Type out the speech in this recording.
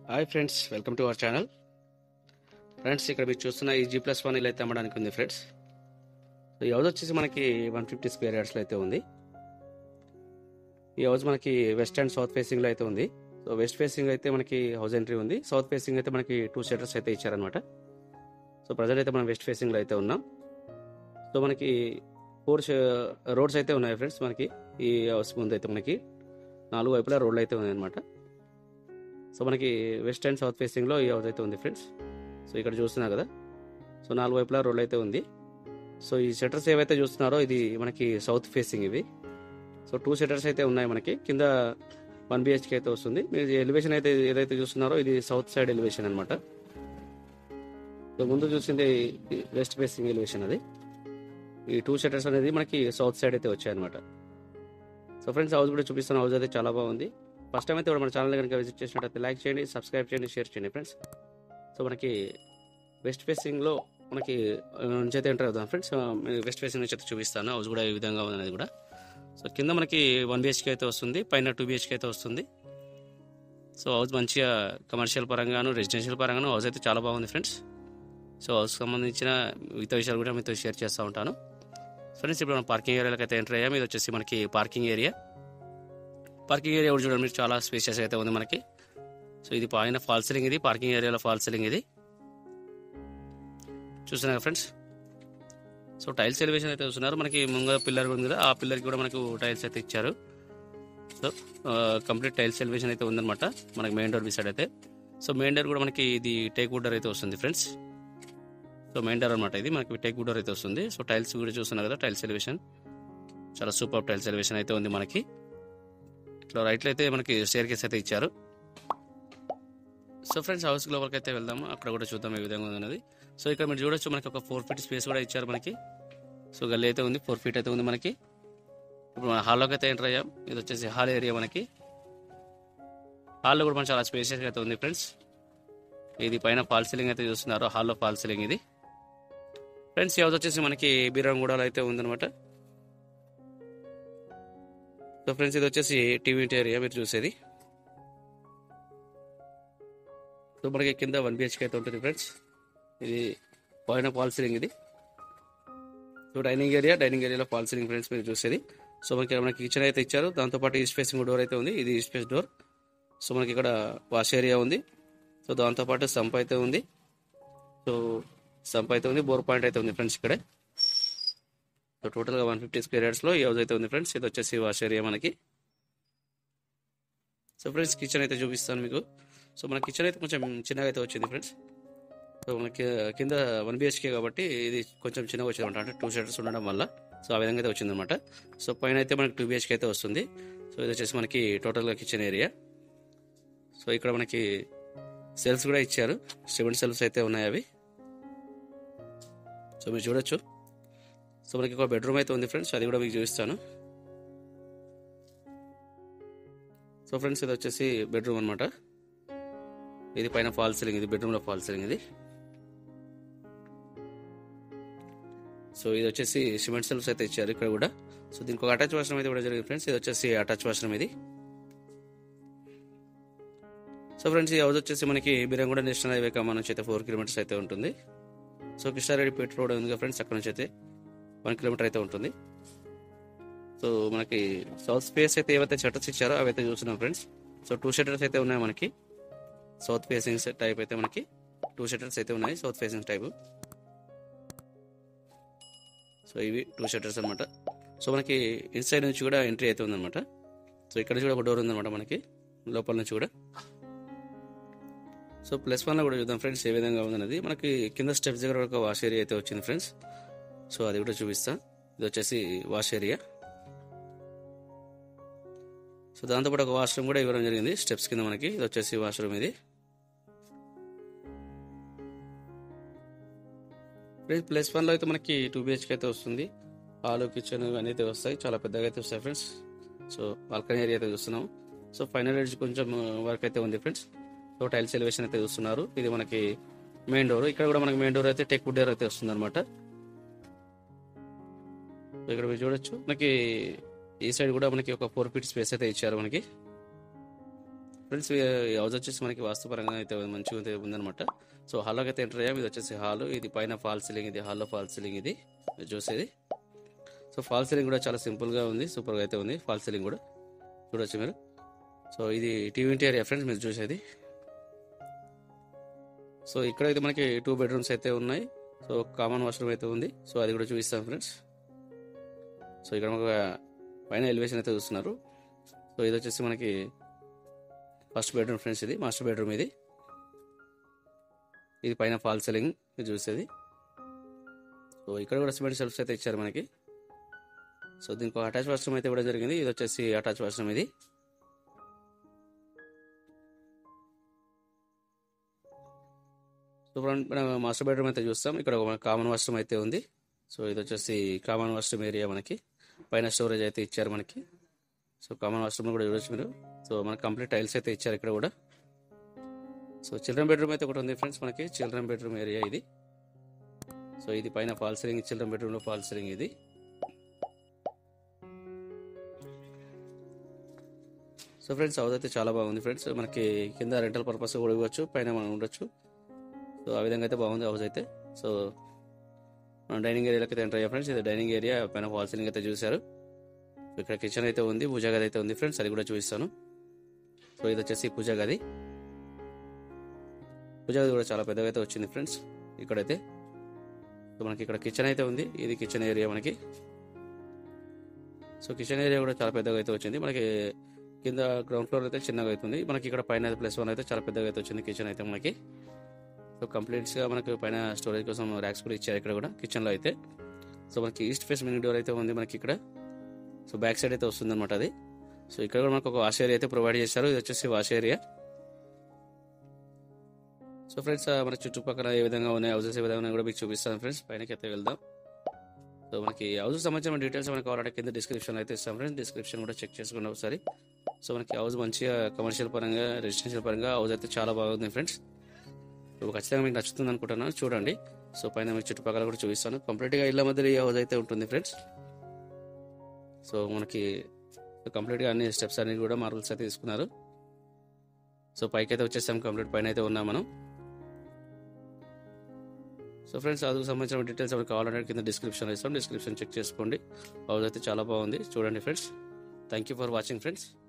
hi friends welcome to our channel friends ఇక్కడ మీరు చూస్తున్న ఈ జీ ప్లస్ వన్ ఇలా అయితే అమ్మడానికి ఉంది ఫ్రెండ్స్ సో ఈ హౌస్ వచ్చేసి మనకి వన్ ఫిఫ్టీ స్క్వేర్ యార్డ్స్లో అయితే ఉంది ఈ హౌస్ మనకి వెస్ట్ అండ్ సౌత్ ఫేసింగ్లో అయితే ఉంది సో వెస్ట్ ఫేసింగ్ అయితే మనకి హౌస్ ఎంట్రీ ఉంది సౌత్ ఫేసింగ్ అయితే మనకి టూ షెటర్స్ అయితే ఇచ్చారనమాట సో ప్రజెంట్ అయితే మనం వెస్ట్ ఫేసింగ్లో అయితే ఉన్నాం సో మనకి ఫోర్ రోడ్స్ అయితే ఉన్నాయి ఫ్రెండ్స్ మనకి ఈ హౌస్ ముందు అయితే మనకి నాలుగు వైపులా రోడ్లు అయితే ఉన్నాయి అనమాట సో మనకి వెస్ట్ అండ్ సౌత్ ఫేసింగ్లో ఈ హౌస్ అయితే ఉంది ఫ్రెండ్స్ సో ఇక్కడ చూస్తున్నారు కదా సో నాలుగు వైపులా రోడ్ అయితే ఉంది సో ఈ షట్టర్స్ ఏవైతే చూస్తున్నారో ఇది మనకి సౌత్ ఫేసింగ్ ఇవి సో టూ షట్టర్స్ అయితే ఉన్నాయి మనకి కింద వన్ బిహెచ్కే అయితే వస్తుంది మీరు ఎలివేషన్ అయితే ఏదైతే చూస్తున్నారో ఇది సౌత్ సైడ్ ఎలివేషన్ అనమాట సో ముందు చూసింది వెస్ట్ ఫేసింగ్ ఎలివేషన్ అది ఈ టూ షట్టర్స్ అనేది మనకి సౌత్ సైడ్ అయితే వచ్చాయన్నమాట సో ఫ్రెండ్స్ హౌస్ కూడా చూపిస్తున్న హౌస్ అయితే చాలా బాగుంది ఫస్ట్ టైం అయితే కూడా మన ఛానల్ కనుక విజిట్ చేసినట్టయితే లైక్ చేయండి సబ్స్క్రైబ్ చేయండి షేర్ చేయండి ఫ్రెండ్స్ సో మనకి వెస్ట్ ఫేసింగ్లో మనకి ఆ, నుంచి అయితే ఎంటర్ అవుతాం ఫ్రెండ్స్ ఆ, వెస్ట్ ఫేసింగ్ నుంచి అయితే చూపిస్తాను హౌస్ కూడా ఏ విధంగా ఉంది అనేది కూడా సో కింద మనకి వన్ బిహెచ్కే అయితే వస్తుంది పైన టూ బిహెచ్కే అయితే వస్తుంది సో హౌస్ మంచిగా కమర్షియల్ పరంగాను రెసిడెన్షియల్ పరంగాను హౌస్ అయితే చాలా బాగుంది ఫ్రెండ్స్ సో హౌస్ సంబంధించిన మిగతా విషయాలు కూడా మీతో షేర్ చేస్తూ ఉంటాను ఫ్రెండ్స్ ఇప్పుడు మనం పార్కింగ్ ఏరియాలోకి అయితే ఎంటర్ అయ్యాం ఇది వచ్చేసి మనకి పార్కింగ్ ఏరియా పార్కింగ్ ఏరియా కూడా చూడండి మీరు చాలా స్పేషియస్ అయితే ఉంది మనకి సో ఇది పైన ఫాల్ సీలింగ్ ఇది పార్కింగ్ ఏరియాలో ఫాల్ సీలింగ్ ఇది చూస్తున్నారు ఫ్రెండ్స్ సో టైల్స్ ఎలివేషన్ అయితే చూస్తున్నారు మనకి ముంగ పిల్లర్ ఉంది కదా ఆ పిల్లర్కి కూడా మనకు టైల్స్ అయితే ఇచ్చారు సో కంప్లీట్ టైల్స్ ఎలివేషన్ అయితే ఉందన్నమాట మనకి మెయిన్ డోర్ సైడ్ అయితే సో మెయిన్ డోర్ కూడా మనకి ఇది టేక్ వుడ్ డోర్ అయితే వస్తుంది ఫ్రెండ్స్ సో మెయిన్ డోర్ అనమాట ఇది మనకి టేక్ వుడ్ డోర్ అయితే వస్తుంది సో టైల్స్ కూడా చూస్తున్నారు కదా టైల్స్ ఎలివేషన్ చాలా సూపర్ టైల్స్ ఎలివేషన్ అయితే ఉంది మనకి ఇట్లా రైట్లో అయితే మనకి స్టేర్ కేస్ అయితే ఇచ్చారు సో ఫ్రెండ్స్ హౌస్ లోపలికి అయితే వెళ్దాము అక్కడ కూడా చూద్దాం ఏ విధంగా ఉంది అనేది సో ఇక్కడ మీరు చూడొచ్చు మనకి ఒక ఫోర్ ఫీట్ స్పేస్ కూడా ఇచ్చారు మనకి సో గల్లీ అయితే ఉంది ఫోర్ ఫీట్ అయితే ఉంది మనకి ఇప్పుడు మన హాల్లోకి అయితే ఎంటర్ అయ్యాం ఇది వచ్చేసి హాల్ ఏరియా మనకి హాల్లో కూడా మనకి చాలా స్పేసెస్ అయితే ఉంది ఫ్రెండ్స్ ఇది పైన ఫాల్ సీలింగ్ అయితే చూస్తున్నారు హాల్లో ఫాల్ సీలింగ్ ఇది ఫ్రెండ్స్ ఈ హౌస్ వచ్చేసి మనకి బీరంగూడలో అయితే ఉందన్నమాట సో ఫ్రెండ్స్ ఇది వచ్చేసి టీవీ ఏరియా మీరు చూసేది సో మనకి కింద వన్ బిహెచ్కే అయితే ఉంటుంది ఫ్రెండ్స్ ఇది పైన ఫాల్ సీలింగ్ ఇది సో డైనింగ్ ఏరియా డైనింగ్ ఏరియాలో ఫాల్ సీలింగ్ ఫ్రెండ్స్ మీరు చూసేది సో మనకి ఇక్కడ మనకి కిచెన్ అయితే ఇచ్చారు దాంతోపాటు ఈస్ట్ ఫేసింగ్ డోర్ అయితే ఉంది ఇది ఈస్ట్ ఫేస్ డోర్ సో మనకి ఇక్కడ వాష్ ఏరియా ఉంది సో దాంతోపాటు సంప్ అయితే ఉంది సో సంప్ అయితే ఉంది బోర్ పాయింట్ అయితే ఉంది ఫ్రెండ్స్ ఇక్కడే సో టోటల్గా వన్ ఫిఫ్టీ స్క్వేర్ యార్డ్స్లో ఈ హౌస్ అయితే ఉంది ఫ్రెండ్స్ ఇది వచ్చేసి వాష్ ఏరియా మనకి సో ఫ్రెండ్స్ కిచెన్ అయితే చూపిస్తాను మీకు సో మన కిచెన్ అయితే కొంచెం చిన్నగా అయితే వచ్చింది ఫ్రెండ్స్ సో మనకి కింద వన్ బిహెచ్కే కాబట్టి ఇది కొంచెం చిన్నగా వచ్చింది అనమాట అంటే టూ షటర్స్ ఉండడం వల్ల సో ఆ విధంగా అయితే వచ్చిందనమాట సో పైన అయితే మనకి టూ బిహెచ్కే అయితే వస్తుంది సో ఇది వచ్చేసి మనకి టోటల్గా కిచెన్ ఏరియా సో ఇక్కడ మనకి సెల్స్ కూడా ఇచ్చారు సిమెంట్ సెల్స్ అయితే ఉన్నాయి అవి సో మీరు చూడొచ్చు సో మనకి ఒక బెడ్రూమ్ అయితే ఉంది ఫ్రెండ్స్ అది కూడా మీకు చూపిస్తాను సో ఫ్రెండ్స్ ఇది వచ్చేసి బెడ్రూమ్ అనమాట ఇది పైన ఫాల్ సీలింగ్ ఇది బెడ్రూమ్లో ఫాల్ సీలింగ్ ఇది సో ఇది వచ్చేసి సిమెంట్ సెల్ఫ్స్ అయితే ఇచ్చారు ఇక్కడ కూడా సో దీనికి ఒక అటాచ్ వాష్రూమ్ అయితే కూడా జరిగింది ఫ్రెండ్స్ ఇది వచ్చేసి అటాచ్ వాష్రూమ్ ఇది సో ఫ్రెండ్స్ ఈ హౌస్ వచ్చేసి మనకి బిరంగూడ నేషనల్ హైవే కమ్మా నుంచి అయితే ఫోర్ కిలోమీటర్స్ అయితే ఉంటుంది సో కిషారెడ్డిపేట రోడ్ ఉంది కదా ఫ్రెండ్స్ అక్కడ నుంచి అయితే వన్ కిలోమీటర్ అయితే ఉంటుంది సో మనకి సౌత్ స్పేస్ అయితే ఏవైతే షటర్స్ ఇచ్చారో అవి అయితే చూస్తున్నాం ఫ్రెండ్స్ సో టూ షటర్స్ అయితే ఉన్నాయి మనకి సౌత్ ఫేసింగ్ టైప్ అయితే మనకి టూ షటర్స్ అయితే ఉన్నాయి సౌత్ ఫేసింగ్ టైప్ సో ఇవి టూ షటర్స్ అనమాట సో మనకి ఇన్సైడ్ నుంచి కూడా ఎంట్రీ అయితే ఉందన్నమాట సో ఇక్కడ నుంచి కూడా ఒక డోర్ ఉందన్నమాట మనకి లోపల నుంచి కూడా సో ప్లస్ వన్లో కూడా చూద్దాం ఫ్రెండ్స్ ఏ విధంగా ఉందన్నది మనకి కింద స్టెప్స్ దగ్గర ఒక వాష్ ఏరియా అయితే వచ్చింది ఫ్రెండ్స్ సో అది కూడా చూపిస్తా ఇది వచ్చేసి వాష్ ఏరియా సో దాంతోపాటు ఒక వాష్రూమ్ కూడా ఇవ్వడం జరిగింది స్టెప్స్ కింద మనకి ఇది వచ్చేసి వాష్రూమ్ ఇది ప్లస్ వన్లో అయితే మనకి టూ బిహెచ్కే అయితే వస్తుంది హాల్ కిచెన్ ఇవన్నీ అయితే వస్తాయి చాలా పెద్దగా అయితే వస్తాయి ఫ్రెండ్స్ సో బాల్కనీ ఏరియా అయితే చూస్తున్నాం సో ఫైనల్ ఎడ్జ్ కొంచెం వర్క్ అయితే ఉంది ఫ్రెండ్స్ సో టైల్స్ ఎలివేషన్ అయితే చూస్తున్నారు ఇది మనకి మెయిన్ డోర్ ఇక్కడ కూడా మనకి మెయిన్ డోర్ అయితే టెక్ వుడ్ డోర్ అయితే వస్తుంది అనమాట ఇక్కడ మీరు చూడొచ్చు మనకి ఈ సైడ్ కూడా మనకి ఒక ఫోర్ ఫీట్ స్పేస్ అయితే ఇచ్చారు మనకి ఫ్రెండ్స్ ఈ హౌస్ వచ్చేసి మనకి వాస్తుపరంగా అయితే మంచిగా అయితే ఉందన్నమాట సో హాల్లోకి అయితే ఎంటర్ అయ్యాం ఇది వచ్చేసి హాల్ ఇది పైన ఫాల్ సీలింగ్ ఇది హాల్లో ఫాల్ సీలింగ్ ఇది మీరు చూసేది సో ఫాల్ సీలింగ్ కూడా చాలా సింపుల్గా ఉంది సూపర్గా అయితే ఉంది ఫాల్ సీలింగ్ కూడా చూడొచ్చు మీరు సో ఇది టీవీ ఇంటీరియర్ ఫ్రెండ్స్ మీరు చూసేది సో ఇక్కడ అయితే మనకి టూ బెడ్రూమ్స్ అయితే ఉన్నాయి సో కామన్ వాష్రూమ్ అయితే ఉంది సో అది కూడా చూపిస్తాం ఫ్రెండ్స్ సో ఇక్కడ ఒక పైన ఎలివేషన్ అయితే చూస్తున్నారు సో ఇది వచ్చేసి మనకి ఫస్ట్ బెడ్రూమ్ ఫ్రెండ్స్ ఇది మాస్టర్ బెడ్రూమ్ ఇది ఇది పైన ఫాల్ సీలింగ్ ఇది చూసేది సో ఇక్కడ కూడా సిమెంట్ షెల్ఫ్స్ అయితే ఇచ్చారు మనకి సో దీనికి అటాచ్ వాష్రూమ్ అయితే కూడా జరిగింది ఇది వచ్చేసి అటాచ్ వాష్రూమ్ ఇది సో ఫ్రంట్ మనం మాస్టర్ బెడ్రూమ్ అయితే చూస్తాం ఇక్కడ ఒక కామన్ వాష్రూమ్ అయితే ఉంది సో ఇది వచ్చేసి కామన్ వాష్రూమ్ ఏరియా మనకి పైన స్టోరేజ్ అయితే ఇచ్చారు మనకి సో కామన్ వాష్రూమ్ కూడా చూడొచ్చు మీరు సో మనకి కంప్లీట్ టైల్స్ అయితే ఇచ్చారు ఇక్కడ కూడా సో చిల్డ్రన్ బెడ్రూమ్ అయితే ఒకటి ఉంది ఫ్రెండ్స్ మనకి చిల్డ్రన్ బెడ్రూమ్ ఏరియా ఇది సో ఇది పైన ఫాల్ సీలింగ్ చిల్డ్రన్ బెడ్రూమ్లో ఫాల్ సీలింగ్ ఇది సో ఫ్రెండ్స్ హౌస్ అయితే చాలా బాగుంది ఫ్రెండ్స్ మనకి కింద రెంటల్ పర్పస్ కూడా ఇవ్వచ్చు పైన మనం ఉండొచ్చు సో ఆ విధంగా అయితే బాగుంది హౌస్ అయితే సో మనం డైనింగ్ ఏరియాలోకి అయితే ఎంటర్ అయ్యా ఫ్రెండ్స్ ఇది డైనింగ్ ఏరియా పైన ఫాల్ సీలింగ్ అయితే చూశారు ఇక్కడ కిచెన్ అయితే ఉంది పూజ గది అయితే ఉంది ఫ్రెండ్స్ అది కూడా చూపిస్తాను సో ఇది వచ్చేసి పూజ గది పూజ గది కూడా చాలా పెద్దగా అయితే వచ్చింది ఫ్రెండ్స్ ఇక్కడైతే సో మనకి ఇక్కడ కిచెన్ అయితే ఉంది ఇది కిచెన్ ఏరియా మనకి సో కిచెన్ ఏరియా కూడా చాలా పెద్దగా అయితే వచ్చింది మనకి కింద గ్రౌండ్ ఫ్లోర్ అయితే చిన్నగా అవుతుంది మనకి ఇక్కడ పైన ప్లస్ వన్ అయితే చాలా పెద్దగా అయితే వచ్చింది కిచెన్ అయితే మనకి సో కంప్లీట్స్గా మనకి పైన స్టోరేజ్ కోసం ర్యాక్స్ కూడా ఇచ్చారు ఇక్కడ కూడా కిచెన్లో అయితే సో మనకి ఈస్ట్ ఫేస్ మినీ డోర్ అయితే ఉంది మనకి ఇక్కడ సో బ్యాక్ సైడ్ అయితే వస్తుంది అనమాట అది సో ఇక్కడ కూడా మనకు ఒక వాష్ ఏరియా అయితే ప్రొవైడ్ చేశారు ఇది వచ్చేసి వాష్ ఏరియా సో ఫ్రెండ్స్ మన చుట్టుపక్కల ఏ విధంగా ఉన్నాయి హౌసెస్ ఏ విధంగా ఉన్నాయి కూడా మీకు చూపిస్తాను ఫ్రెండ్స్ పైనకి అయితే వెళ్దాం సో మనకి హౌస్ సంబంధించిన డీటెయిల్స్ మనకి కావాలంటే కింద డిస్క్రిప్షన్ అయితే ఇస్తాం ఫ్రెండ్స్ డిస్క్రిప్షన్ కూడా చెక్ చేసుకోండి ఒకసారి సో మనకి హౌస్ మంచిగా కమర్షియల్ పరంగా రెసిడెన్షియల్ పరంగా హౌస్ అయితే చాలా బాగుంది ఫ్రెండ్స్ సో ఖచ్చితంగా మీకు నచ్చుతుంది అనుకుంటున్నాను చూడండి సో పైన మీకు చుట్టుపక్కల కూడా చూపిస్తాను కంప్లీట్గా ఇళ్ళ మధ్య ఈ హౌస్ అయితే ఉంటుంది ఫ్రెండ్స్ సో మనకి కంప్లీట్గా అన్ని స్టెప్స్ అన్ని కూడా మార్బల్స్ అయితే తీసుకున్నారు సో పైకి అయితే వచ్చేసాం కంప్లీట్ పైన అయితే ఉన్నాం మనం సో ఫ్రెండ్స్ అందుకు సంబంధించిన డీటెయిల్స్ ఎవరికి కావాలంటే కింద డిస్క్రిప్షన్ ఇస్తాం డిస్క్రిప్షన్ చెక్ చేసుకోండి హౌస్ అయితే చాలా బాగుంది చూడండి friends thank you for watching friends